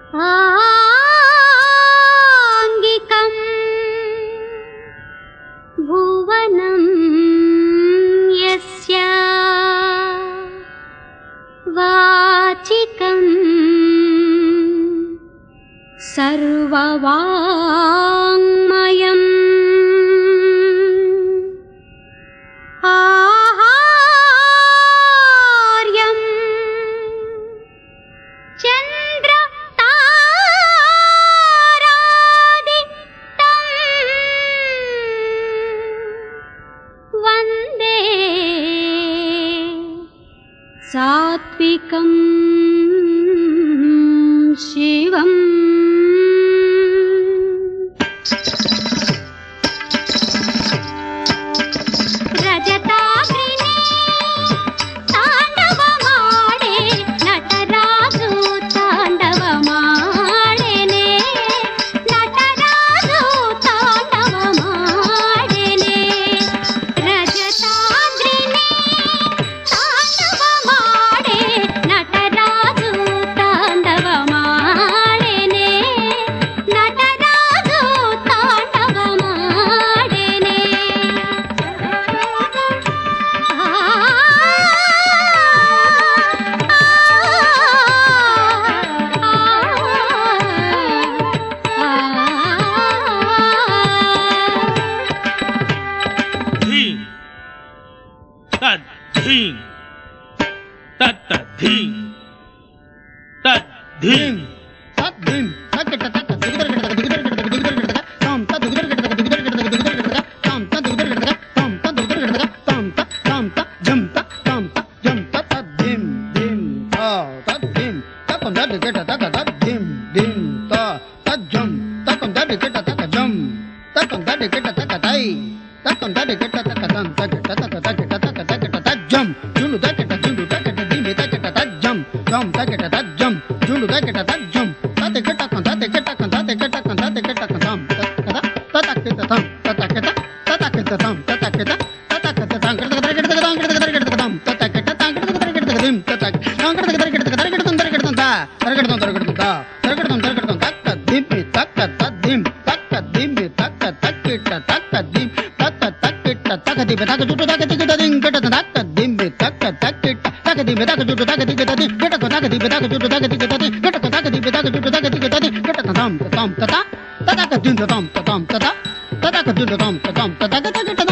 ఆంగికం భువనం యస్య వాచికం సర్వవాङ्మయం ఆహార్యం చంద్ర వందే సాత్వికం శివం రజతాగ్నినే తాండవమాడే నటరాజు తాండవమాడెనే నటరాజు తాండవమాడెనే రజతాగ్నినే తాండవమాడే నటరాజు తాండవమాడెనే నటరాజు తాండవమాడెనే ధీం తద్ ధీం తత్ ధీం తద్ ధీం తద్దిం తక్కట తక్క దిగుదరగడ దిగుదరగడ దిగుదరగడ తాం త దిగుదరగడ దిగుదరగడ దిగుదరగడ తాం త దిగుదరగడ తాం త దిగుదరగడ తాం త తాం త జం త తాం త జం త తద్దిం దిం తా తద్దిం తక్కం దరిగడ తక్క తద్దిం దిం తా తజ్జం తక్కం దరిగడ తక్క జం తక్కం దరిగడ తక్క తై తక్కం దరిగడ తక్క తాం తగ్గట తక్క తగ్గట తక్క తగ్గట తజ్జం జును తగ్గట జును తగ్గట దిమి తగ్గట తజ్జం జం తగ్గట తజ్జం జును తగ్గట తజ్జం తగ్గటకం తగ్గటకం తగ్గటకం తగ్గటకం తాం తక్కద తతక్కత తాం తతక్కత తతక్కత తాం తతక్కత తతక్కత తాం కడత దరగడ తాం కడత దరగడ తాం తతక్కట తాం కడత దరగడ దిం తతక్ తాం కడత దరగడ దరగడ తాం దరగడ తా దరగడ తాం దరగడ తా దరగడ తాం దరగడ తాం తక్క దింపి తక్క తద్దిం తక్క దింపి తక్క తక్కిట తక్క దిం తక్క తక్కిట తక్క దింపి తక్క చుట్టూ తక్క దిగ్గ దిం కట తక్క దింపి తక్క తక్కిట తక్క దింపి తక్క చుట్టూ తక్క దిగ్గ దిం కట తక్క దింపి తక్క చుట్టూ తక్క దిగ్గ దిం కట తక్క దింపి తక్క చుట్టూ తక్క దిగ్గ దిం కట తాం తాం తత తతక దిం తాం తాం తత తతక దిం తాం తాం తతక తక